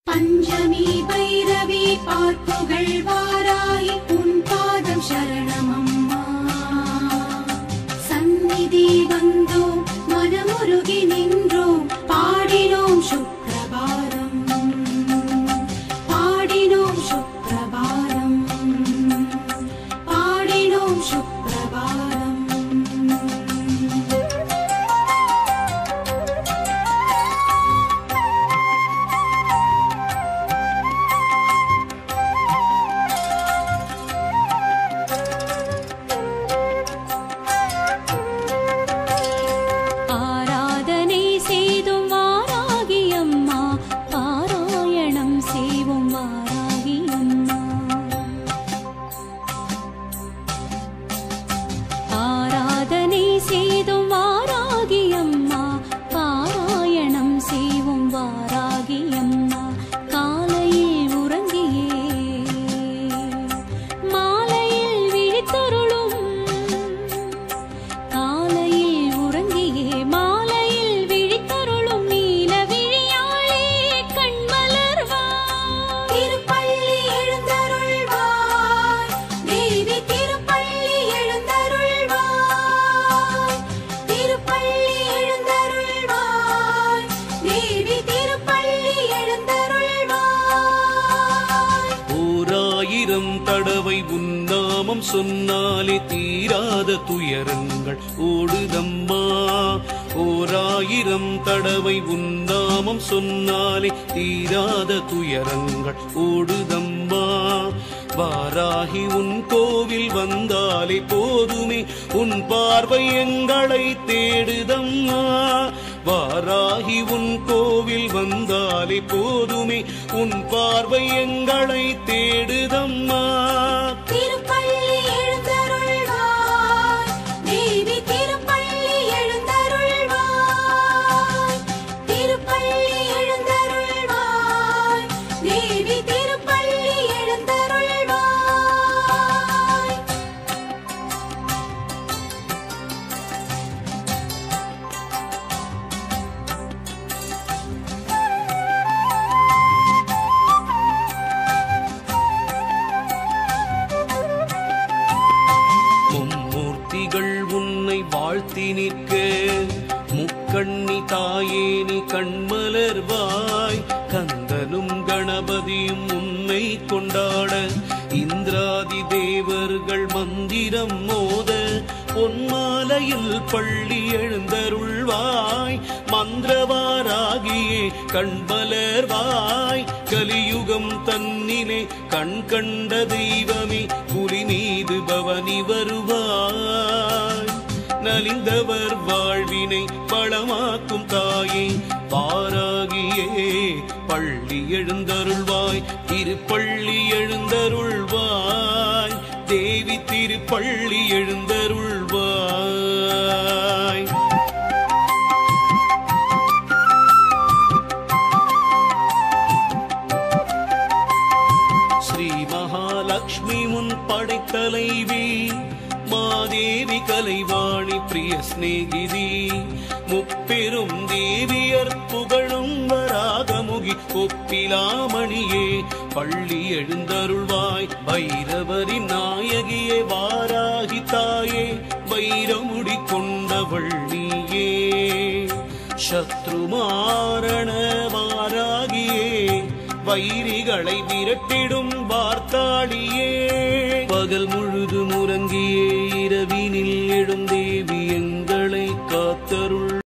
பஞ்சமி பைரவி பார்ப்புகள் வாராய் உன் பாதம் சரணமம்மா சந்நிதி வந்தோம் மனமுருகி நின்றோம் பாடினோம் சுப்பிரபாதம் பாடினோம் சுப்பிரபாதம் பாடினோம் சுப்பிரபாதம் ஆராதனை செய்தும் வாராகி அம்மா பாராயணம் செய்வோம் வாராகி அம்மா ஆராதனை செய்தும் வாராகி அம்மா பாராயணம் செய்வோம் வாராகி அம்மா காலையில் உறங்கியே மாலையில் விழித்தருளும் காலையில் உறங்கியே மாலையில் விழித்தருளும் நீல விழியாளே கண்மலர்வாய் திருப்பள்ளி எழுந்தருள்வாய் தேவி திருப்பள்ளி எழுந்தருள்வாய் திருப்பள்ளி எழுந்தருள்வாய் தேவி திருப்பள்ளி எழுந்தருள்வாய் ஓராயிரம் தடவை உன்னாமம் சொன்னாலே தீராத துயரங்கள் ஓடுதம்மா ஓராயிரம் தடவை உன்னாமம் சொன்னாலே தீராத துயரங்கள் ஓடுதம்மா வாராகி உன் கோவில் வந்தாலே போதுமே உன் பார்வை எங்களை தேடுதம்மா வாராகி உன் கோவில் வந்தாலே போதுமே உன் பார்வை எங்களை தேடுதம்மா திருப்பள்ளி எழுந்தருள்வாய் தேவி திருப்பள்ளி எழுந்தருள்வாய் திருப்பள்ளி எழுந்தருள்வாய் தேவி திருப்பள்ளி எழுந்தருள்வாய் மும்மூர்த்திகள் உன்னை வாழ்த்தி நிற்க முக்கண்ணி தாயே நீ கண்மலர்வாய் கந்தனும் கணபதியும் உன்னை கொண்டாட இந்திராதி தேவர்கள் மந்திரம் மோத பொன்மாலையில் பள்ளி எழுந்தருள்வாய் மந்திரவாராகியே கண்மலர்வாய் கலியுகம் தன்னிலே கண் கண்ட தெய்வமே புலி மீது பவனி வருவாய் நலிந்தவர் வாழ்வினை பழமாக்கும் தாயே பாராகியே பள்ளி எழுந்தருள்வாய் திருப்பள்ளி எழுந்தருள்வாய் தேவி திருப்பள்ளி எழுந்தருள்வாய் ஸ்ரீ மகாலட்சுமி முன் படைத்தலைவி மாதேவி கலைவாணி பிரிய சிநேகிதி முப்பெரும் தேவியர் புகழும் வராகமுகி ஒப்பிலாமணியே பள்ளி எழுந்தருள்வாய் பைரவரின் நாயகியே வாராகி தாயே வைரமுடி கொண்டவள் நீயே சத்ருமாரண வாராகியே வைரிகளை விரட்டிடும் வார்த்தாடியே பகல் முழுதும் உறங்கியே இரவினில் எழும் தேவி எங்களை காத்தருள்